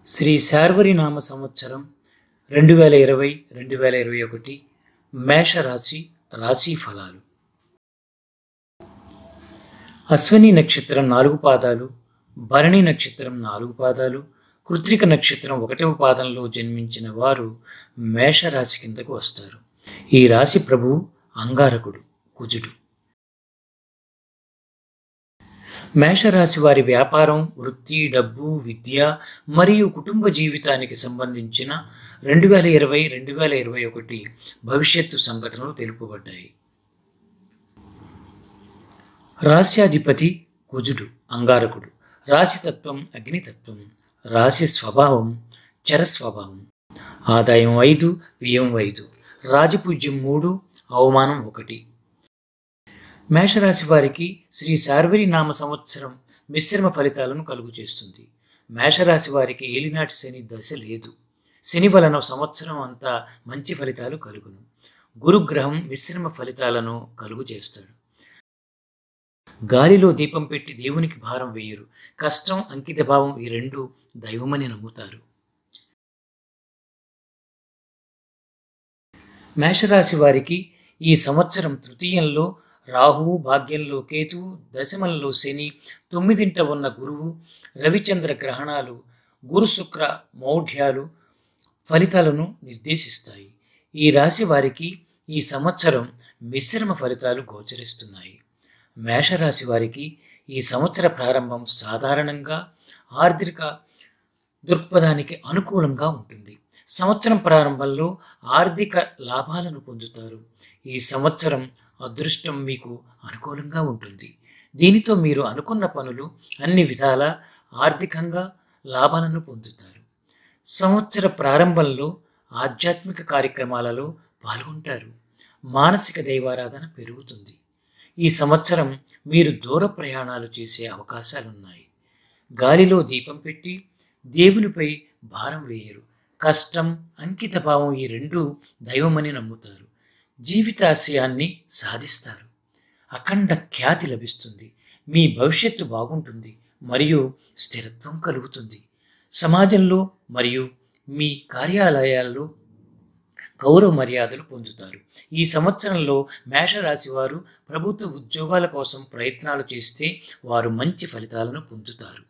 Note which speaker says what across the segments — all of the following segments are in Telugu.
Speaker 1: శ్రీ శార్వరి నామ సంవత్సరం రెండు వేల ఇరవై రెండు వేల ఇరవై ఒకటి మేషరాశి రాశి ఫలాలు అశ్విని నక్షత్రం నాలుగు పాదాలు భరణి నక్షత్రం నాలుగు పాదాలు కృత్రిక నక్షత్రం ఒకటవ పాదంలో జన్మించిన వారు మేషరాశి కిందకు వస్తారు ఈ రాశి ప్రభువు అంగారకుడు కుజుడు మేషరాశి వారి వ్యాపారం వృత్తి డబ్బు విద్య మరియు కుటుంబ జీవితానికి సంబంధించిన రెండు వేల ఇరవై రెండు వేల ఇరవై ఒకటి భవిష్యత్తు సంఘటనలు తెలుపబడ్డాయి రాశ్యాధిపతి కుజుడు అంగారకుడు రాశితత్వం అగ్నితత్వం రాశి స్వభావం చర స్వభావం ఆదాయం ఐదు వ్యయం ఐదు రాజపూజ్యం మూడు అవమానం ఒకటి మేషరాశి వారికి శ్రీ శార్వరి నామ సంవత్సరం మిశ్రమ ఫలితాలను కలుగు చేస్తుంది మేషరాశి వారికి ఏలినాటి శని దశ లేదు శని వలన సంవత్సరం అంతా మంచి ఫలితాలు కలుగును గురుగ్రహం మిశ్రమ ఫలితాలను కలుగు చేస్తాడు గాలిలో దీపం పెట్టి దేవునికి భారం వేయరు కష్టం అంకిత భావం ఈ రెండు దైవమని నమ్ముతారు మేషరాశి వారికి ఈ సంవత్సరం తృతీయంలో రాహువు భాగ్యంలో కేతువు దశమంలో శని తొమ్మిదింట ఉన్న గురువు రవిచంద్ర గ్రహణాలు గురు శుక్ర మౌఢ్యాలు ఫలితాలను నిర్దేశిస్తాయి ఈ రాశి వారికి ఈ సంవత్సరం మిశ్రమ ఫలితాలు గోచరిస్తున్నాయి మేషరాశి వారికి ఈ సంవత్సర ప్రారంభం సాధారణంగా ఆర్థిక దృక్పథానికి అనుకూలంగా ఉంటుంది సంవత్సరం ప్రారంభంలో ఆర్థిక లాభాలను పొందుతారు ఈ సంవత్సరం అదృష్టం మీకు అనుకూలంగా ఉంటుంది దీనితో మీరు అనుకున్న పనులు అన్ని విధాల ఆర్థికంగా లాభాలను పొందుతారు సంవత్సర ప్రారంభంలో ఆధ్యాత్మిక కార్యక్రమాలలో పాల్గొంటారు మానసిక దైవారాధన పెరుగుతుంది ఈ సంవత్సరం మీరు దూర ప్రయాణాలు చేసే అవకాశాలున్నాయి గాలిలో దీపం పెట్టి దేవునిపై భారం వేయరు కష్టం అంకిత భావం ఈ రెండు దైవమని నమ్ముతారు జీవితాశయాన్ని సాధిస్తారు అఖండ ఖ్యాతి లభిస్తుంది మీ భవిష్యత్తు బాగుంటుంది మరియు స్థిరత్వం కలుగుతుంది సమాజంలో మరియు మీ కార్యాలయాల్లో గౌరవ మర్యాదలు పొందుతారు ఈ సంవత్సరంలో మేషరాశి వారు ప్రభుత్వ ఉద్యోగాల కోసం ప్రయత్నాలు చేస్తే వారు మంచి ఫలితాలను పొందుతారు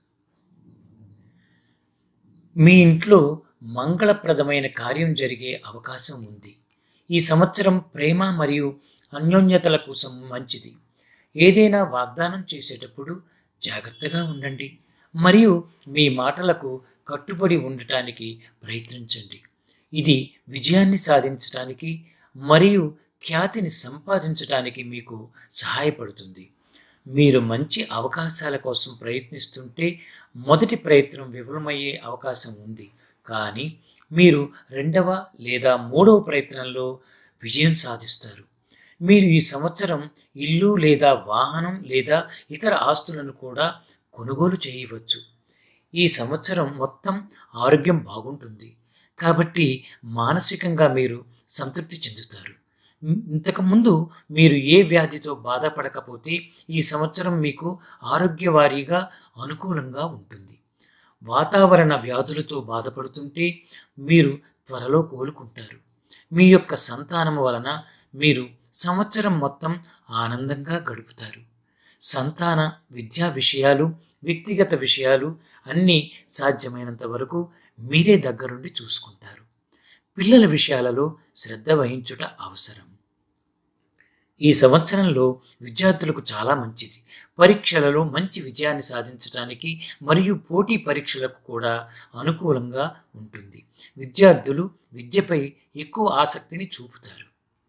Speaker 1: మీ ఇంట్లో మంగళప్రదమైన కార్యం జరిగే అవకాశం ఉంది ఈ సంవత్సరం ప్రేమ మరియు అన్యోన్యతల కోసం మంచిది ఏదైనా వాగ్దానం చేసేటప్పుడు జాగ్రత్తగా ఉండండి మరియు మీ మాటలకు కట్టుబడి ఉండటానికి ప్రయత్నించండి ఇది విజయాన్ని సాధించడానికి మరియు ఖ్యాతిని సంపాదించడానికి మీకు సహాయపడుతుంది మీరు మంచి అవకాశాల కోసం ప్రయత్నిస్తుంటే మొదటి ప్రయత్నం విఫలమయ్యే అవకాశం ఉంది కానీ మీరు రెండవ లేదా మూడవ ప్రయత్నంలో విజయం సాధిస్తారు మీరు ఈ సంవత్సరం ఇల్లు లేదా వాహనం లేదా ఇతర ఆస్తులను కూడా కొనుగోలు చేయవచ్చు ఈ సంవత్సరం మొత్తం ఆరోగ్యం బాగుంటుంది కాబట్టి మానసికంగా మీరు సంతృప్తి చెందుతారు ఇంతకుముందు మీరు ఏ వ్యాధితో బాధపడకపోతే ఈ సంవత్సరం మీకు ఆరోగ్యవారీగా అనుకూలంగా ఉంటుంది వాతావరణ వ్యాధులతో బాధపడుతుంటే మీరు త్వరలో కోలుకుంటారు మీ యొక్క సంతానం వలన మీరు సంవత్సరం మొత్తం ఆనందంగా గడుపుతారు సంతాన విద్యా విషయాలు వ్యక్తిగత విషయాలు అన్నీ సాధ్యమైనంత వరకు మీరే దగ్గరుండి చూసుకుంటారు పిల్లల విషయాలలో శ్రద్ధ వహించుట అవసరం ఈ సంవత్సరంలో విద్యార్థులకు చాలా మంచిది పరీక్షలలో మంచి విజయాన్ని సాధించడానికి మరియు పోటీ పరీక్షలకు కూడా అనుకూలంగా ఉంటుంది విద్యార్థులు విద్యపై ఎక్కువ ఆసక్తిని చూపుతారు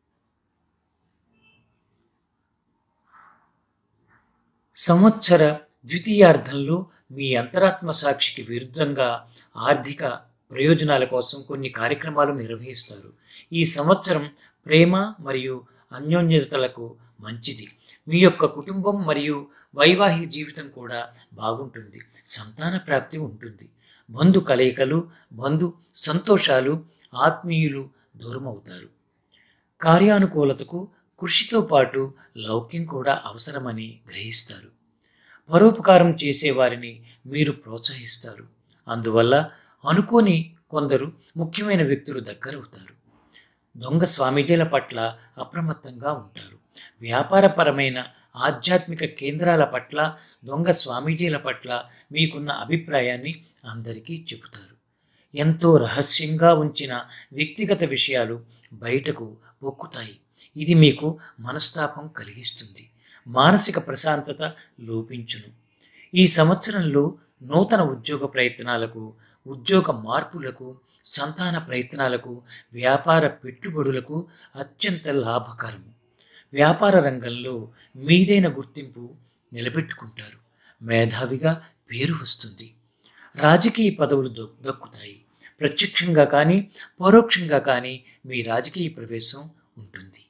Speaker 1: సంవత్సర ద్వితీయార్థంలో మీ అంతరాత్మ సాక్షికి విరుద్ధంగా ఆర్థిక ప్రయోజనాల కోసం కొన్ని కార్యక్రమాలు నిర్వహిస్తారు ఈ సంవత్సరం ప్రేమ మరియు అన్యోన్యతలకు మంచిది మీ యొక్క కుటుంబం మరియు వైవాహిక జీవితం కూడా బాగుంటుంది సంతాన ప్రాప్తి ఉంటుంది బంధు కలయికలు బంధు సంతోషాలు ఆత్మీయులు దూరమవుతారు కార్యానుకూలతకు కృషితో పాటు లౌక్యం కూడా అవసరమని గ్రహిస్తారు పరోపకారం చేసేవారిని మీరు ప్రోత్సహిస్తారు అందువల్ల అనుకోని కొందరు ముఖ్యమైన వ్యక్తులు దగ్గరవుతారు దొంగ స్వామీజీల పట్ల అప్రమత్తంగా ఉంటారు వ్యాపారపరమైన ఆధ్యాత్మిక కేంద్రాల పట్ల దొంగ స్వామీజీల పట్ల మీకున్న అభిప్రాయాన్ని అందరికీ చెబుతారు ఎంతో రహస్యంగా ఉంచిన వ్యక్తిగత విషయాలు బయటకు పొక్కుతాయి ఇది మీకు మనస్తాపం కలిగిస్తుంది మానసిక ప్రశాంతత లోపించును ఈ సంవత్సరంలో నూతన ఉద్యోగ ప్రయత్నాలకు ఉద్యోగ మార్పులకు సంతాన ప్రయత్నాలకు వ్యాపార పెట్టుబడులకు అత్యంత లాభకరము వ్యాపార రంగంలో మీదైన గుర్తింపు నిలబెట్టుకుంటారు మేధావిగా పేరు వస్తుంది రాజకీయ పదవులు దొ- దక్కుతాయి ప్రత్యక్షంగా కానీ పరోక్షంగా కానీ మీ రాజకీయ ప్రవేశం ఉంటుంది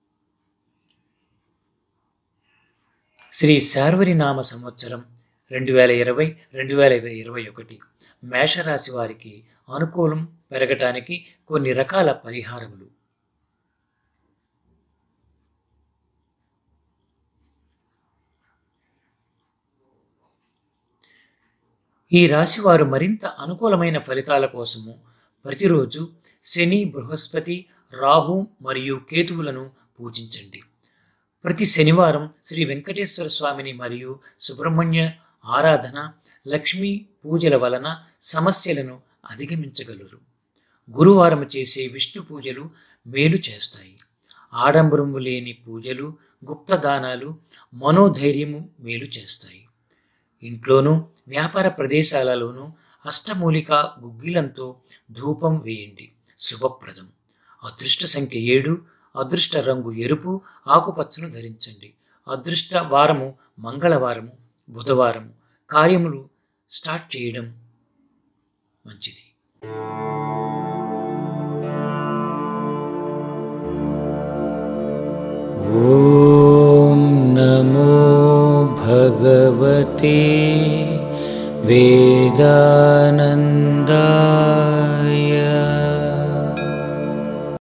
Speaker 1: శ్రీ శార్వరి నామ సంవత్సరం రెండు వేల ఇరవై రెండు వేల ఇరవై ఒకటి మేషరాశి వారికి అనుకూలం పెరగటానికి కొన్ని రకాల పరిహారములు ఈ రాశి వారు మరింత అనుకూలమైన ఫలితాల కోసము ప్రతిరోజు శని బృహస్పతి రాహు మరియు కేతువులను పూజించండి ప్రతి శనివారం శ్రీ వెంకటేశ్వర స్వామిని మరియు సుబ్రహ్మణ్య ఆరాధన లక్ష్మీ పూజల వలన సమస్యలను అధిగమించగలరు గురువారం చేసే విష్ణు పూజలు మేలు చేస్తాయి ఆడంబరము లేని పూజలు గుప్తదానాలు మనోధైర్యము మేలు చేస్తాయి ఇంట్లోనూ వ్యాపార ప్రదేశాలలోనూ అష్టమూలిక గుగ్గిలంతో ధూపం వేయండి శుభప్రదం అదృష్ట సంఖ్య ఏడు అదృష్ట రంగు ఎరుపు ఆకుపచ్చను ధరించండి అదృష్ట వారము మంగళవారము బుధవారము కార్యములు స్టార్ట్ చేయడం మంచిది ॐ नमो भगवते वेदानन्दाय